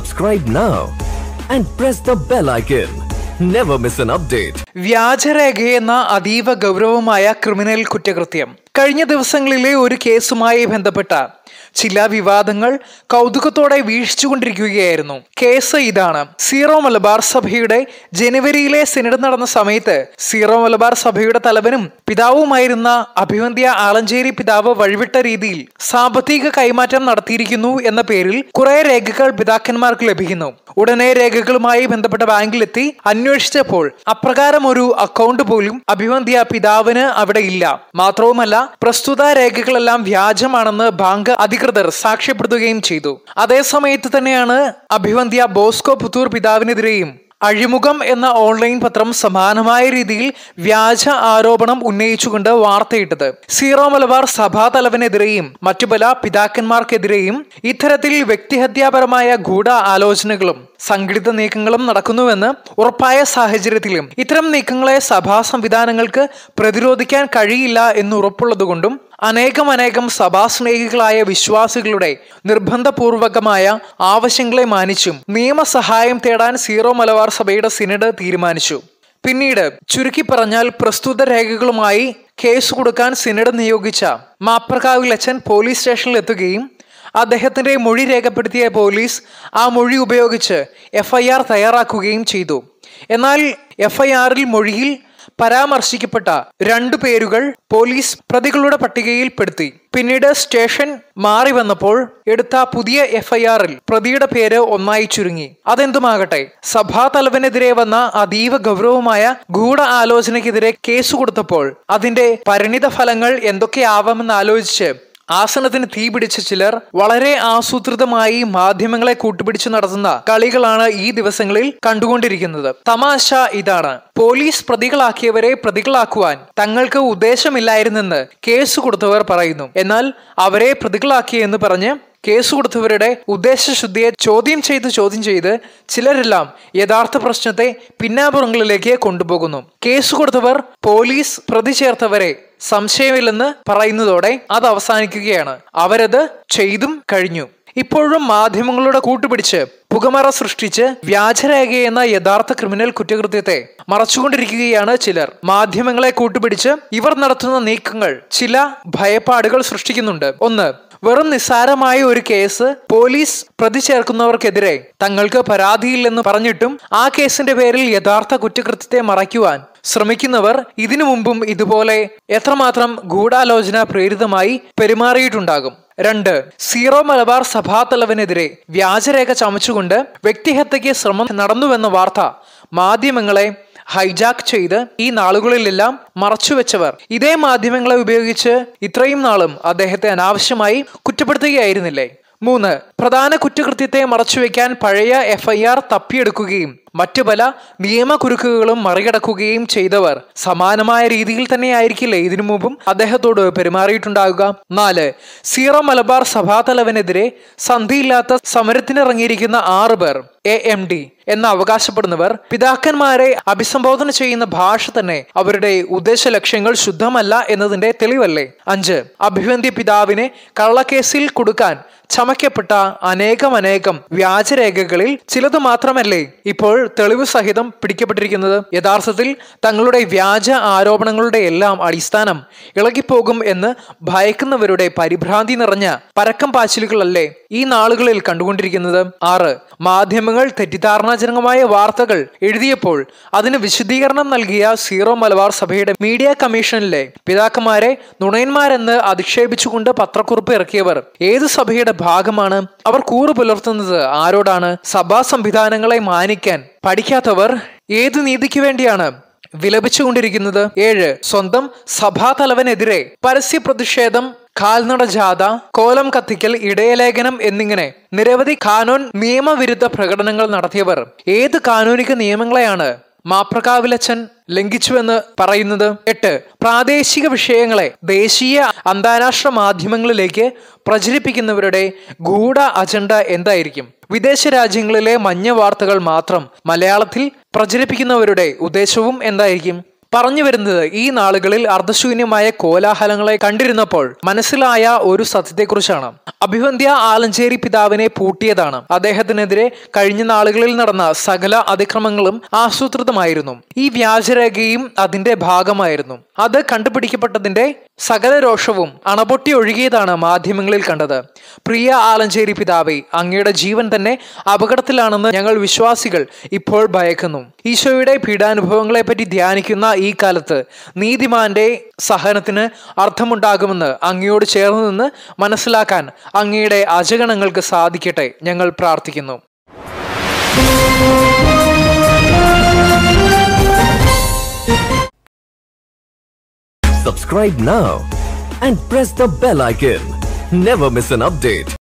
Subscribe now and press the bell icon. Never miss an update. വ്യാജരേഖയെന്ന അതീവ ഗൗരവമായ criminal കുറ്റകൃത്യം കഴിഞ്ഞ ദിവസങ്ങളിലെ ഒരു കേസുമായി ബന്ധപ്പെട്ട ചില വിവാദങ്ങൾ കൗതുകത്തോടെ വീക്ഷിച്ചുകൊണ്ടിരിക്കുകയായിരുന്നു കേസ് ഇതാണ് സീറോ മലബാർ സഭയുടെ ജനുവരിയിലെ സിനഡ് നടന്ന സമയത്ത് സീറോ മലബാർ സഭയുടെ തലവനും പിതാവുമായിരുന്ന അഭിവന്ധ്യ ആലഞ്ചേരി പിതാവ് വഴിവിട്ട രീതിയിൽ സാമ്പത്തിക കൈമാറ്റം നടത്തിയിരിക്കുന്നു എന്ന പേരിൽ കുറെ രേഖകൾ പിതാക്കന്മാർക്ക് ലഭിക്കുന്നു ഉടനെ രേഖകളുമായി ബന്ധപ്പെട്ട ബാങ്കിലെത്തി അന്വേഷിച്ചപ്പോൾ അപ്രകാരം ഒരു അക്കൗണ്ട് പോലും അഭിവന്ധ്യ പിതാവിന് അവിടെ ഇല്ല മാത്രവുമല്ല പ്രസ്തുത രേഖകളെല്ലാം വ്യാജമാണെന്ന് ബാങ്ക് അധികൃതർ സാക്ഷ്യപ്പെടുത്തുകയും ചെയ്തു അതേ സമയത്ത് തന്നെയാണ് അഭിവന്ധ്യ ബോസ്കോ പുത്തൂർ പിതാവിനെതിരെയും അഴിമുഖം എന്ന ഓൺലൈൻ പത്രം സമാനമായ രീതിയിൽ വ്യാജ ആരോപണം ഉന്നയിച്ചുകൊണ്ട് വാർത്തയിട്ടത് സീറോ മലബാർ സഭാ തലവനെതിരെയും മറ്റു പല പിതാക്കന്മാർക്കെതിരെയും ഇത്തരത്തിൽ വ്യക്തിഹത്യാപരമായ ഗൂഢ ആലോചനകളും സംഘടിത നീക്കങ്ങളും നടക്കുന്നുവെന്ന് ഉറപ്പായ സാഹചര്യത്തിലും ഇത്തരം നീക്കങ്ങളെ സഭാ സംവിധാനങ്ങൾക്ക് പ്രതിരോധിക്കാൻ കഴിയില്ല എന്ന് ഉറപ്പുള്ളതുകൊണ്ടും അനേകം അനേകം സഭാസ്നേഹികളായ വിശ്വാസികളുടെ നിർബന്ധപൂർവകമായ ആവശ്യങ്ങളെ മാനിച്ചും നിയമസഹായം തേടാൻ സീറോ മലബാർ സഭയുടെ സിനഡ് തീരുമാനിച്ചു പിന്നീട് ചുരുക്കി പറഞ്ഞാൽ പ്രസ്തുത രേഖകളുമായി കേസ് കൊടുക്കാൻ സിനഡ് നിയോഗിച്ച മാപ്രകാവിലച്ചൻ പോലീസ് സ്റ്റേഷനിൽ എത്തുകയും അദ്ദേഹത്തിന്റെ മൊഴി രേഖപ്പെടുത്തിയ പോലീസ് ആ മൊഴി ഉപയോഗിച്ച് എഫ്ഐആർ തയ്യാറാക്കുകയും ചെയ്തു എന്നാൽ എഫ്ഐആറിൽ മൊഴിയിൽ പരാമർശിക്കപ്പെട്ട രണ്ടു പേരുകൾ പോലീസ് പ്രതികളുടെ പട്ടികയിൽ പെടുത്തി പിന്നീട് സ്റ്റേഷൻ മാറി വന്നപ്പോൾ എടുത്ത പുതിയ എഫ്ഐആറിൽ പ്രതിയുടെ പേര് ഒന്നായി ചുരുങ്ങി അതെന്തുമാകട്ടെ സഭാ തലവനെതിരെ വന്ന അതീവ ഗൗരവമായ ഗൂഢ ആലോചനയ്ക്കെതിരെ കേസ് കൊടുത്തപ്പോൾ അതിന്റെ പരിണിത ഫലങ്ങൾ എന്തൊക്കെയാവാമെന്ന് ആലോചിച്ച് ആസനത്തിന് തീ പിടിച്ച ചിലർ വളരെ ആസൂത്രിതമായി മാധ്യമങ്ങളെ കൂട്ടുപിടിച്ച് നടത്തുന്ന കളികളാണ് ഈ ദിവസങ്ങളിൽ കണ്ടുകൊണ്ടിരിക്കുന്നത് തമാശ ഇതാണ് പോലീസ് പ്രതികളാക്കിയവരെ പ്രതികളാക്കുവാൻ തങ്ങൾക്ക് ഉദ്ദേശമില്ലായിരുന്നെന്ന് കേസ് കൊടുത്തവർ പറയുന്നു എന്നാൽ അവരെ പ്രതികളാക്കിയെന്ന് പറഞ്ഞ് കേസ് കൊടുത്തവരുടെ ഉദ്ദേശശുദ്ധിയെ ചോദ്യം ചെയ്ത് ചോദ്യം ചെയ്ത് ചിലരെല്ലാം യഥാർത്ഥ പ്രശ്നത്തെ പിന്നാമ്പുറങ്ങളിലേക്ക് കൊണ്ടുപോകുന്നു കേസ് കൊടുത്തവർ പോലീസ് പ്രതി ചേർത്തവരെ സംശയമില്ലെന്ന് പറയുന്നതോടെ അത് അവസാനിക്കുകയാണ് അവരത് ചെയ്തും കഴിഞ്ഞു ഇപ്പോഴും മാധ്യമങ്ങളുടെ കൂട്ടുപിടിച്ച് പുകമറ സൃഷ്ടിച്ച് വ്യാജരേഖയെന്ന യഥാർത്ഥ ക്രിമിനൽ കുറ്റകൃത്യത്തെ മറച്ചുകൊണ്ടിരിക്കുകയാണ് ചിലർ മാധ്യമങ്ങളെ കൂട്ടുപിടിച്ച് ഇവർ നടത്തുന്ന നീക്കങ്ങൾ ചില ഭയപ്പാടുകൾ സൃഷ്ടിക്കുന്നുണ്ട് ഒന്ന് വെറും നിസ്സാരമായ ഒരു കേസ് പോലീസ് പ്രതി ചേർക്കുന്നവർക്കെതിരെ തങ്ങൾക്ക് പരാതിയില്ലെന്ന് പറഞ്ഞിട്ടും ആ കേസിന്റെ പേരിൽ യഥാർത്ഥ കുറ്റകൃത്യത്തെ മറയ്ക്കുവാൻ ശ്രമിക്കുന്നവർ ഇതിനു മുമ്പും ഇതുപോലെ എത്രമാത്രം ഗൂഢാലോചന പ്രേരിതമായി പെരുമാറിയിട്ടുണ്ടാകും രണ്ട് സീറോ മലബാർ സഭാതലവനെതിരെ വ്യാജരേഖ ചമച്ചുകൊണ്ട് വ്യക്തിഹത്യയ്ക്ക് ശ്രമം നടന്നുവെന്ന വാർത്ത മാധ്യമങ്ങളെ ഹൈജാക്ക് ചെയ്ത് ഈ നാളുകളിലെല്ലാം മറച്ചുവെച്ചവർ ഇതേ മാധ്യമങ്ങളെ ഉപയോഗിച്ച് ഇത്രയും നാളും അദ്ദേഹത്തെ അനാവശ്യമായി കുറ്റപ്പെടുത്തുകയായിരുന്നില്ലേ മൂന്ന് പ്രധാന കുറ്റകൃത്യത്തെ മറച്ചുവെക്കാൻ പഴയ എഫ്ഐആർ തപ്പിയെടുക്കുകയും മറ്റു പല നിയമകുരുക്കുകളും മറികടക്കുകയും ചെയ്തവർ സമാനമായ രീതിയിൽ തന്നെയായിരിക്കില്ലേ ഇതിനു മുമ്പും അദ്ദേഹത്തോട് പെരുമാറിയിട്ടുണ്ടാകുക നാല് സീറോ മലബാർ സഭാതലവനെതിരെ സന്ധിയില്ലാത്ത സമരത്തിനിറങ്ങിയിരിക്കുന്ന ആറ് പേർ എ എം ഡി എന്ന് അവകാശപ്പെടുന്നവർ പിതാക്കന്മാരെ അഭിസംബോധന ചെയ്യുന്ന ഭാഷ തന്നെ അവരുടെ ഉദ്ദേശ ലക്ഷ്യങ്ങൾ ശുദ്ധമല്ല എന്നതിന്റെ തെളിവല്ലേ അഞ്ച് അഭിവന്ധ്യ പിതാവിനെ കള്ളക്കേസിൽ കൊടുക്കാൻ ചമയ്ക്കപ്പെട്ട അനേകം അനേകം വ്യാജരേഖകളിൽ ചിലത് മാത്രമല്ലേ ഇപ്പോൾ തെളിവ് സഹിതം പിടിക്കപ്പെട്ടിരിക്കുന്നത് യഥാർത്ഥത്തിൽ തങ്ങളുടെ വ്യാജ ആരോപണങ്ങളുടെ എല്ലാം അടിസ്ഥാനം ഇളകിപ്പോകും എന്ന് ഭയക്കുന്നവരുടെ പരിഭ്രാന്തി നിറഞ്ഞ പരക്കം പാച്ചിലുകളല്ലേ ഈ നാളുകളിൽ കണ്ടുകൊണ്ടിരിക്കുന്നത് ആറ് മാധ്യമങ്ങൾ തെറ്റിദ്ധാരണാജനകമായ വാർത്തകൾ എഴുതിയപ്പോൾ അതിന് വിശദീകരണം നൽകിയ സീറോ മലബാർ സഭയുടെ മീഡിയ കമ്മീഷനിലെ പിതാക്കന്മാരെ നുണയന്മാരെന്ന് അധിക്ഷേപിച്ചുകൊണ്ട് പത്രക്കുറിപ്പ് ഇറക്കിയവർ ഏത് സഭയുടെ ഭാഗമാണ് അവർ കൂറു പുലർത്തുന്നത് ആരോടാണ് സഭാ സംവിധാനങ്ങളെ മാനിക്കാൻ പഠിക്കാത്തവർ ഏത് നീതിക്ക് വേണ്ടിയാണ് വിലപിച്ചുകൊണ്ടിരിക്കുന്നത് ഏഴ് സ്വന്തം സഭാതലവനെതിരെ പരസ്യ പ്രതിഷേധം കാൽനട ജാഥ കോലം കത്തിക്കൽ ഇടയലേഖനം എന്നിങ്ങനെ നിരവധി കാനൂൻ നിയമവിരുദ്ധ പ്രകടനങ്ങൾ നടത്തിയവർ ഏത് കാനൂനിക നിയമങ്ങളെയാണ് മാപ്രകാവിലച്ചൻ ലംഘിച്ചുവെന്ന് പറയുന്നത് എട്ട് പ്രാദേശിക വിഷയങ്ങളെ ദേശീയ അന്താരാഷ്ട്ര മാധ്യമങ്ങളിലേക്ക് പ്രചരിപ്പിക്കുന്നവരുടെ ഗൂഢ അജണ്ട എന്തായിരിക്കും വിദേശ രാജ്യങ്ങളിലെ മഞ്ഞ വാർത്തകൾ മാത്രം മലയാളത്തിൽ പ്രചരിപ്പിക്കുന്നവരുടെ ഉദ്ദേശവും എന്തായിരിക്കും പറഞ്ഞു വരുന്നത് ഈ നാളുകളിൽ അർദ്ധശൂന്യമായ കോലാഹലങ്ങളെ കണ്ടിരുന്നപ്പോൾ മനസ്സിലായ ഒരു സത്യത്തെക്കുറിച്ചാണ് അഭിവന്ധ്യ ആലഞ്ചേരി പിതാവിനെ പൂട്ടിയതാണ് അദ്ദേഹത്തിനെതിരെ കഴിഞ്ഞ നാളുകളിൽ നടന്ന സകല അതിക്രമങ്ങളും ആസൂത്രിതമായിരുന്നു ഈ വ്യാജരേഖയും അതിന്റെ ഭാഗമായിരുന്നു അത് കണ്ടുപിടിക്കപ്പെട്ടതിന്റെ സകല രോഷവും അണപൊട്ടി ഒഴുകിയതാണ് മാധ്യമങ്ങളിൽ കണ്ടത് പ്രിയ ആലഞ്ചേരി പിതാവെ അങ്ങയുടെ ജീവൻ തന്നെ അപകടത്തിലാണെന്ന് ഞങ്ങൾ വിശ്വാസികൾ ഇപ്പോൾ ഭയക്കുന്നു ഈശോയുടെ പീഡാനുഭവങ്ങളെ പറ്റി ധ്യാനിക്കുന്ന ഈ കാലത്ത് നീതിമാന്റെ സഹനത്തിന് അർത്ഥമുണ്ടാകുമെന്ന് അങ്ങയോട് ചേർന്ന് നിന്ന് മനസ്സിലാക്കാൻ അങ്ങയുടെ അജഗണങ്ങൾക്ക് സാധിക്കട്ടെ ഞങ്ങൾ പ്രാർത്ഥിക്കുന്നു Subscribe now and press the bell icon. Never miss an update.